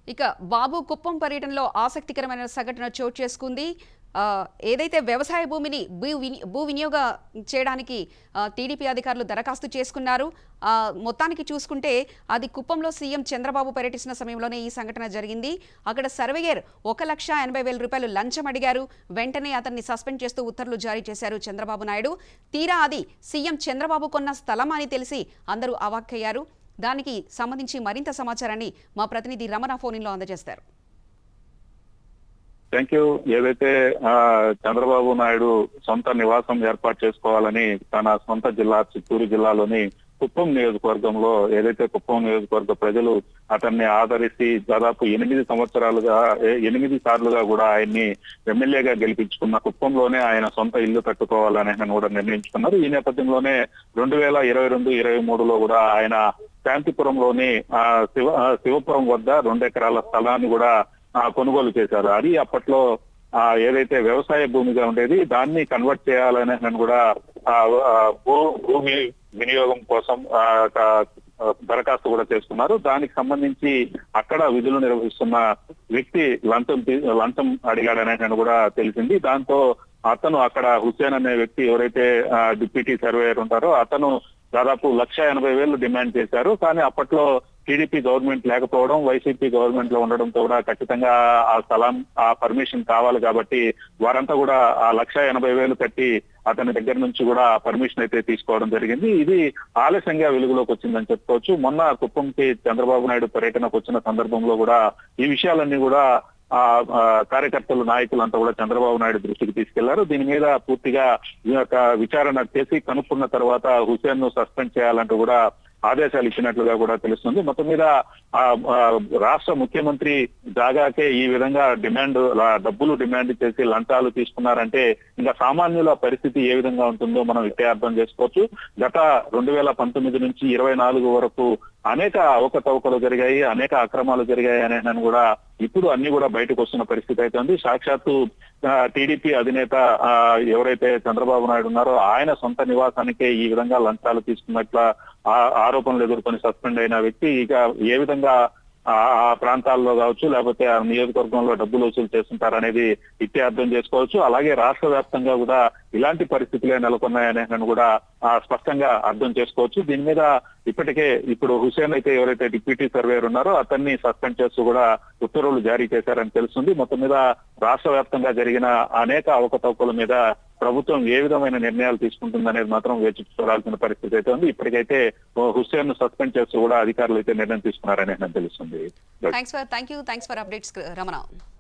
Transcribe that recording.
ఇక బాబు కుప్పం పర్యటనలో ఆసక్తికరమైన సంఘటన చోటు చేసుకుంది ఆ, ఏదైతే వ్యవసాయ భూమిని భూ విని భూ వినియోగ చేయడానికి ఆ, టీడీపీ అధికారులు దరఖాస్తు చేసుకున్నారు ఆ, మొత్తానికి చూసుకుంటే అది కుప్పంలో సీఎం చంద్రబాబు పర్యటిస్తున్న సమయంలోనే ఈ సంఘటన జరిగింది అక్కడ సర్వేయర్ ఒక లక్ష ఎనభై వేల రూపాయలు లంచం అడిగారు వెంటనే అతన్ని సస్పెండ్ చేస్తూ ఉత్తర్వులు జారీ చేశారు చంద్రబాబు నాయుడు తీరా అది సీఎం చంద్రబాబు కొన్న స్థలం అని తెలిసి అందరూ అవాక్కయ్యారు దానికి సంబంధించి మరింత సమాచారాన్ని మా ప్రతినిధి రమణ ఫోన్లో అందజేస్తారు థ్యాంక్ యూ ఏదైతే ఆ, చంద్రబాబు నాయుడు సొంత నివాసం ఏర్పాటు చేసుకోవాలని తన సొంత జిల్లా చిత్తూరు జిల్లాలోని కుప్పం నియోజకవర్గంలో ఏదైతే కుప్పం నియోజకవర్గ ప్రజలు అతన్ని ఆదరిసి దాదాపు ఎనిమిది సంవత్సరాలుగా ఏ- ఎనిమిది సార్లుగా కూడా ఆయన్ని ఎమ్మెల్యేగా గెలిపించుకున్న కుప్పంలోనే ఆయన సొంత ఇల్లు కట్టుకోవాలని ఆయన కూడా నిర్ణయించుకున్నారు ఈ నేపథ్యంలోనే రెండు వేల ఇరవై రెండు ఇరవై మూడులో కూడా ఆయన శాంతిపురంలోని ఆ, శివ ఆ, శివపురం వద్ద రెండు ఎకరాల స్థలాన్ని కూడా ఆ, కొనుగోలు చేశారు అది అప్పట్లో ఆ ఏదైతే వ్యవసాయ భూమిగా ఉండేది దాన్ని కన్వర్ట్ చేయాలని ఆయన కూడా ఆ, ఆ, భూ భూమి వినియోగం కోసం ఆ, ఒక, ఆ, దరఖాస్తు కూడా చేసుకున్నారు దానికి సంబంధించి అక్కడ విధులు నిర్వహిస్తున్న వ్యక్తి లంచం తీ- లంచం అడిగాడని ఆయన కూడా తెలిసింది దాంతో అతను అక్కడ హుస్సేన్ అనే వ్యక్తి ఎవరైతే ఆ, డిప్యూటీ సర్వేయర్ ఉంటారో అతను దాదాపు లక్ష ఎనభై వేలు డిమాండ్ చేశారు కానీ అప్పట్లో టీడీపీ గవర్నమెంట్ లేకపోవడం వైసీపీ గవర్నమెంట్ లో ఉండడంతో కూడా ఖచ్చితంగా ఆ స్థలం ఆ పర్మిషన్ కావాలి కాబట్టి వారంతా కూడా ఆ లక్ష ఎనభై వేలు కట్టి అతని దగ్గర నుంచి కూడా పర్మిషన్ అయితే తీసుకోవడం జరిగింది ఇది ఆలస్యంగా వెలుగులోకి వచ్చిందని చెప్పుకోవచ్చు మొన్న కుప్పంకి చంద్రబాబు నాయుడు పర్యటనకు వచ్చిన సందర్భంలో కూడా ఈ విషయాలన్నీ కూడా ఆ ఆ, కార్యకర్తలు నాయకులు అంతా కూడా చంద్రబాబు నాయుడు దృష్టికి తీసుకెళ్లారు దీని మీద పూర్తిగా ఈ యొక్క విచారణ చేసి కనుక్కున్న తర్వాత హుసేన్ ను సస్పెండ్ చేయాలంటూ కూడా ఆదేశాలు ఇచ్చినట్లుగా కూడా తెలుస్తుంది మొత్తం మీద ఆ, ఆ, రాష్ట్ర ముఖ్యమంత్రి జాగాకే ఈ విధంగా డిమాండ్ లా- డబ్బులు డిమాండ్ చేసి లంచాలు తీసుకున్నారంటే ఇంకా సామాన్యుల పరిస్థితి ఏ విధంగా ఉంటుందో మనం ఇట్టే అర్థం చేసుకోవచ్చు గత రెండు వేల పంతొమ్మిది నుంచి ఇరవై నాలుగు వరకు అనేక అవకతవకలు జరిగాయి అనేక అక్రమాలు జరిగాయి అని కూడా ఇప్పుడు అన్ని కూడా బయటకు వస్తున్న పరిస్థితి అయితే ఉంది సాక్షాత్తు టీడీపీ అధినేత ఆ, ఎవరైతే చంద్రబాబు నాయుడు ఉన్నారో ఆయన సొంత నివాసానికే ఈ విధంగా లంచాలు తీసుకున్నట్ల ఆ- ఆరోపణలు ఎదుర్కొని సస్పెండ్ అయిన వ్యక్తి ఇక ఏ విధంగా ఆ ఆ ప్రాంతాల్లో కావచ్చు లేకపోతే ఆ నియోజకవర్గంలో డబ్బులు వసూలు చేస్తుంటారనేది ఇట్టే అర్థం చేసుకోవచ్చు అలాగే రాష్ట్ర వ్యాప్తంగా కూడా ఇలాంటి పరిస్థితులే నెలకొన్నాయని నేను కూడా ఆ, స్పష్టంగా అర్థం చేసుకోవచ్చు దీని మీద ఇప్పటికే ఇప్పుడు హుసేన్ అయితే ఎవరైతే డిప్యూటీ సర్వేయర్ ఉన్నారో అతన్ని సస్పెండ్ చేస్తూ కూడా ఉత్తర్వులు జారీ చేశారని తెలుస్తుంది మొత్తం మీద రాష్ట్ర వ్యాప్తంగా జరిగిన అనేక అవకతవకల మీద ప్రభుత్వం ఏ విధమైన నిర్ణయాలు తీసుకుంటుందనేది మాత్రం వేచి చూడాల్సిన పరిస్థితి అయితే ఉంది ఇప్పటికైతే హుస్సేన్ ను సస్పెండ్ చేస్తూ కూడా అధికారులు అయితే నిర్ణయం తీసుకున్నారని నాకు తెలుస్తుంది thanks for thank you thanks for updates Ramana